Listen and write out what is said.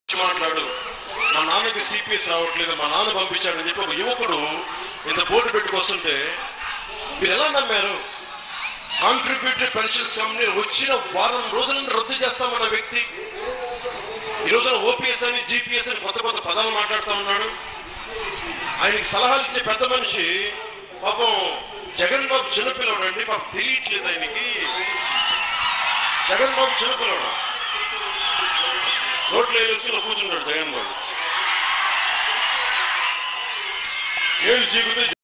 వచ్చి మాట్లాడు మా నాన్నకి సిపిఎస్ రావట్లేదు మా నాన్న పంపించాడని చెప్పి ఒక యువకుడు ఇంత బోర్డు పెట్టుకొస్తుంటే మీరు ఎలా నమ్మారు కాంట్రిబ్యూటరీ పెన్షన్స్ కంపెనీ వచ్చిన వారం రోజులను రద్దు చేస్తామన్న వ్యక్తి ఈ రోజున ఓపీఎస్ అని జీపీఎస్ అని కొత్త కొత్త పదాలు మాట్లాడుతూ ఉన్నాడు ఆయనకి సలహాలు ఇచ్చే పెద్ద మనిషి పాపం జగన్ బాబు చిన్నపిల్లడు అండి పాపం తెలియట్లేదు ఆయనకి జగన్ బాబు చిన్నపిల్లడు రోడ్లు వేసుకుని కూర్చున్నాడు జగన్ బాబు ఏళ్ళు చీకుతూ